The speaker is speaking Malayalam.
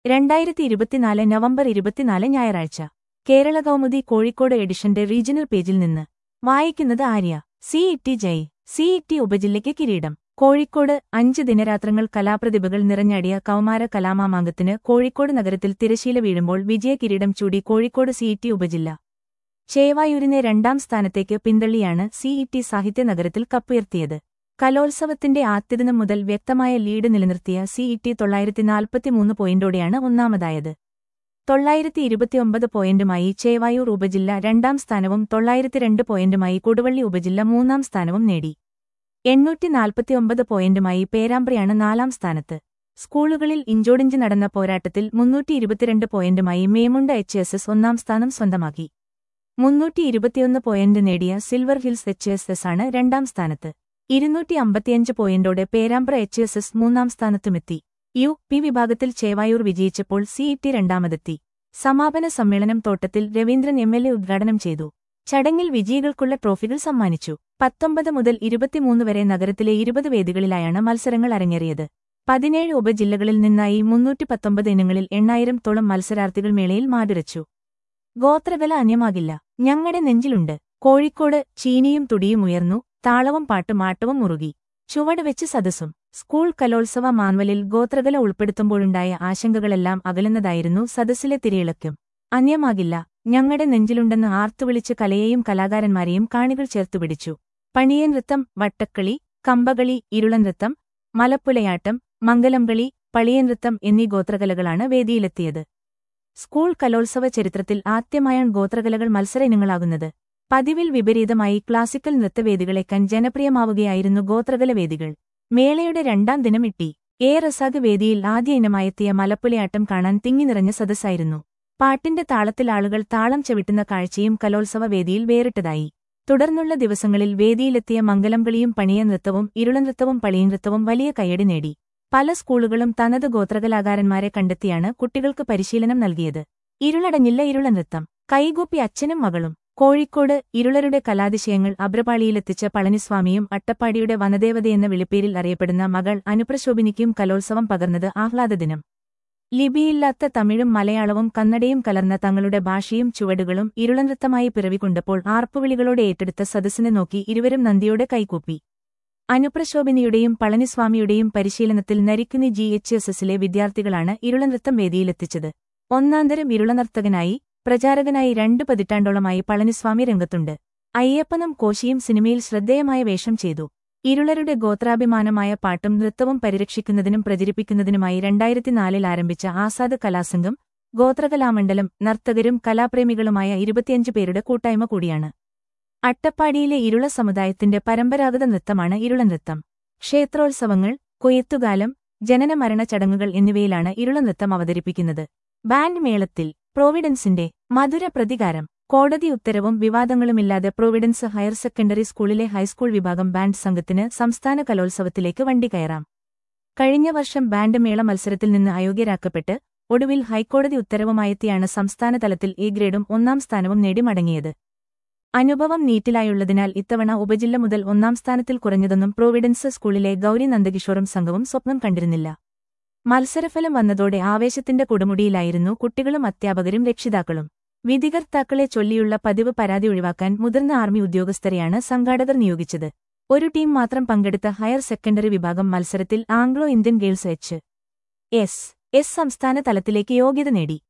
രണ്ടായിരത്തി ഇരുപത്തിനാല് നവംബർ ഇരുപത്തിനാല് ഞായറാഴ്ച കേരള കൗമുദി കോഴിക്കോട് എഡിഷന്റെ റീജിയണൽ പേജിൽ നിന്ന് വായിക്കുന്നത് Arya C E Jai C E ഉപജില്ലയ്ക്ക് കിരീടം കോഴിക്കോട് അഞ്ച് ദിനരാത്രങ്ങൾ കലാപ്രതിഭകൾ നിറഞ്ഞടിയ കൗമാര കലാമാമാങ്കത്തിന് കോഴിക്കോട് നഗരത്തിൽ തിരശീല വീഴുമ്പോൾ വിജയകിരീടം ചൂടി കോഴിക്കോട് സി ഇ ഉപജില്ല ചേവായൂരിനെ രണ്ടാം സ്ഥാനത്തേക്ക് പിന്തള്ളിയാണ് സി ഇ സാഹിത്യ നഗരത്തിൽ കപ്പുയർത്തിയത് കലോത്സവത്തിന്റെ ആദ്യദിനം മുതൽ വ്യക്തമായ ലീഡ് നിലനിർത്തിയ സി ഇ ടി തൊള്ളായിരത്തി നാൽപ്പത്തിമൂന്ന് പോയിന്റോടെയാണ് ഒന്നാമതായത് തൊള്ളായിരത്തി ഇരുപത്തിയൊമ്പത് പോയിന്റുമായി ചേവായൂർ ഉപജില്ല രണ്ടാം സ്ഥാനവും തൊള്ളായിരത്തി രണ്ട് പോയിന്റുമായി കൊടുവള്ളി ഉപജില്ല മൂന്നാം സ്ഥാനവും നേടി എണ്ണൂറ്റി നാൽപ്പത്തിയൊമ്പത് പോയിന്റുമായി പേരാമ്പ്രയാണ് നാലാം സ്ഥാനത്ത് സ്കൂളുകളിൽ ഇഞ്ചോടിഞ്ച് നടന്ന പോരാട്ടത്തിൽ മുന്നൂറ്റി ഇരുപത്തിരണ്ട് പോയിന്റുമായി മേമുണ്ട എച്ച് എസ് എസ് ഒന്നാം സ്ഥാനം സ്വന്തമാക്കി മുന്നൂറ്റി ഇരുപത്തിയൊന്ന് പോയിന്റ് നേടിയ Silver Hills H S S ആണ് രണ്ടാം സ്ഥാനത്ത് ഇരുന്നൂറ്റി അമ്പത്തിയഞ്ച് പോയിന്റോടെ പേരാമ്പ്ര എച്ച് എസ് എസ് മൂന്നാം സ്ഥാനത്തുമെത്തി യു പി വിഭാഗത്തിൽ ചേവായൂർ വിജയിച്ചപ്പോൾ സി ഇ ടി രണ്ടാമതെത്തി സമാപന സമ്മേളനം തോട്ടത്തിൽ രവീന്ദ്രൻ എം എൽ എ ഉദ്ഘാടനം ചെയ്തു ചടങ്ങിൽ വിജയികൾക്കുള്ള ട്രോഫികൾ സമ്മാനിച്ചു പത്തൊമ്പത് മുതൽ ഇരുപത്തിമൂന്ന് വരെ നഗരത്തിലെ ഇരുപത് വേദികളിലായാണ് മത്സരങ്ങൾ അരങ്ങേറിയത് പതിനേഴ് ഉപജില്ലകളിൽ നിന്നായി മുന്നൂറ്റി പത്തൊമ്പത് ഇനങ്ങളിൽ എണ്ണായിരം തോളം മത്സരാർത്ഥികൾ മേളയിൽ മാതുരച്ചു ഗോത്രകല അന്യമാകില്ല ഞങ്ങളുടെ നെഞ്ചിലുണ്ട് കോഴിക്കോട് ചീനിയും തുടിയും ഉയർന്നു താളവും പാട്ടും ആട്ടവും മുറുകി ചുവട് വെച്ച് സദസ്സും സ്കൂൾ കലോത്സവ മാൻവലിൽ ഗോത്രകല ഉൾപ്പെടുത്തുമ്പോഴുണ്ടായ ആശങ്കകളെല്ലാം അകലുന്നതായിരുന്നു സദസ്സിലെ തിരയിളക്കം അന്യമാകില്ല ഞങ്ങളുടെ നെഞ്ചിലുണ്ടെന്ന് ആർത്തുവിളിച്ച് കലയെയും കലാകാരന്മാരെയും കാണികൾ ചേർത്തുപിടിച്ചു പണിയൻ നൃത്തം വട്ടക്കളി കമ്പകളി ഇരുളനൃത്തം മലപ്പുലയാട്ടം മംഗലംകളി പളിയൻ നൃത്തം എന്നീ ഗോത്രകലകളാണ് വേദിയിലെത്തിയത് സ്കൂൾ കലോത്സവ ചരിത്രത്തിൽ ആദ്യമായാണ് ഗോത്രകലകൾ മത്സര ഇനങ്ങളാകുന്നത് പതിവിൽ വിപരീതമായി ക്ലാസിക്കൽ നൃത്തവേദികളെക്കാൻ ജനപ്രിയമാവുകയായിരുന്നു ഗോത്രകല വേദികൾ മേളയുടെ രണ്ടാം ദിനം ഇട്ടി എ റസാഗ് വേദിയിൽ ആദ്യ ഇനമായെത്തിയ മലപ്പുലയാട്ടം കാണാൻ തിങ്ങി നിറഞ്ഞ സദസ്സായിരുന്നു പാട്ടിന്റെ താളത്തിൽ ആളുകൾ താളം ചവിട്ടുന്ന കാഴ്ചയും കലോത്സവ വേദിയിൽ വേറിട്ടതായി തുടർന്നുള്ള ദിവസങ്ങളിൽ വേദിയിലെത്തിയ മംഗലംകളിയും പണിയ നൃത്തവും ഇരുളനൃത്തവും പളിയനൃത്തവും വലിയ കയ്യടി നേടി പല സ്കൂളുകളും തനത് ഗോത്രകലാകാരന്മാരെ കണ്ടെത്തിയാണ് കുട്ടികൾക്ക് പരിശീലനം നൽകിയത് ഇരുളടഞ്ഞില്ല ഇരുളനൃത്തം കൈകൂപ്പി അച്ഛനും മകളും കോഴിക്കോട് ഇരുളരുടെ കലാതിശയങ്ങൾ അബ്രപാളിയിലെത്തിച്ച പളനിസ്വാമിയും അട്ടപ്പാടിയുടെ വനദേവതയെന്ന വിളിപ്പേരിൽ അറിയപ്പെടുന്ന മകൾ അനുപ്രശോഭിനിക്കും കലോത്സവം പകർന്നത് ആഹ്ലാദദിനം ലിപിയില്ലാത്ത തമിഴും മലയാളവും കന്നഡയും കലർന്ന തങ്ങളുടെ ഭാഷയും ചുവടുകളും ഇരുളനൃത്തമായി പിറവികൊണ്ടപ്പോൾ ആർപ്പുവിളികളോടെ ഏറ്റെടുത്ത സദസ്സിനെ നോക്കി ഇരുവരും നന്ദിയോടെ കൈകൂപ്പി അനുപ്രശോഭിനിയുടെയും പളനിസ്വാമിയുടെയും പരിശീലനത്തിൽ നരിക്കുനി ജി എച്ച് എസ് എസിലെ വിദ്യാർത്ഥികളാണ് ഇരുളനൃത്തം വേദിയിലെത്തിച്ചത് ഒന്നാന്തരം ഇരുളനർത്തകനായി പ്രചാരകനായി രണ്ടു പതിറ്റാണ്ടോളമായി പളനിസ്വാമി രംഗത്തുണ്ട് അയ്യപ്പനും കോശിയും സിനിമയിൽ ശ്രദ്ധേയമായ വേഷം ചെയ്തു ഇരുളരുടെ ഗോത്രാഭിമാനമായ പാട്ടും നൃത്തവും പരിരക്ഷിക്കുന്നതിനും പ്രചരിപ്പിക്കുന്നതിനുമായി രണ്ടായിരത്തിനാലിൽ ആരംഭിച്ച ആസാദ് കലാസംഘം ഗോത്രകലാമണ്ഡലം നർത്തകരും കലാപ്രേമികളുമായ ഇരുപത്തിയഞ്ച് പേരുടെ കൂട്ടായ്മ കൂടിയാണ് അട്ടപ്പാടിയിലെ ഇരുള സമുദായത്തിന്റെ പരമ്പരാഗത നൃത്തമാണ് ഇരുളനൃത്തം ക്ഷേത്രോത്സവങ്ങൾ കൊയ്ത്തുകാലം ജനനമരണ ചടങ്ങുകൾ എന്നിവയിലാണ് ഇരുളനൃത്തം അവതരിപ്പിക്കുന്നത് ബാൻഡ് മേളത്തിൽ പ്രോവിഡൻസിന്റെ മധുര പ്രതികാരം കോടതി ഉത്തരവും വിവാദങ്ങളുമില്ലാതെ പ്രോവിഡൻസ് ഹയർ സെക്കൻഡറി സ്കൂളിലെ ഹൈസ്കൂൾ വിഭാഗം ബാൻഡ് സംഘത്തിന് സംസ്ഥാന കലോത്സവത്തിലേക്ക് വണ്ടി കയറാം കഴിഞ്ഞ വർഷം ബാൻഡ് മേള മത്സരത്തിൽ നിന്ന് അയോഗ്യരാക്കപ്പെട്ട് ഒടുവിൽ ഹൈക്കോടതി ഉത്തരവുമായെത്തിയാണ് സംസ്ഥാന തലത്തിൽ എ ഗ്രേഡും ഒന്നാം സ്ഥാനവും നേടി മടങ്ങിയത് അനുഭവം നീറ്റിലായുള്ളതിനാൽ ഇത്തവണ ഉപജില്ല മുതൽ ഒന്നാം സ്ഥാനത്തിൽ കുറഞ്ഞതൊന്നും പ്രോവിഡൻസ് സ്കൂളിലെ ഗൗരി നന്ദകിഷോറും സംഘവും സ്വപ്നം കണ്ടിരുന്നില്ല മത്സരഫലം വന്നതോടെ ആവേശത്തിന്റെ കൊടുമുടിയിലായിരുന്നു കുട്ടികളും അധ്യാപകരും രക്ഷിതാക്കളും വിധികർത്താക്കളെ ചൊല്ലിയുള്ള പതിവ് പരാതി ഒഴിവാക്കാൻ മുതിർന്ന ആർമി ഉദ്യോഗസ്ഥരെയാണ് സംഘാടകർ നിയോഗിച്ചത് ഒരു ടീം മാത്രം പങ്കെടുത്ത ഹയർ സെക്കൻഡറി വിഭാഗം മത്സരത്തിൽ Anglo Indian girls H S S സംസ്ഥാന തലത്തിലേക്ക് യോഗ്യത നേടി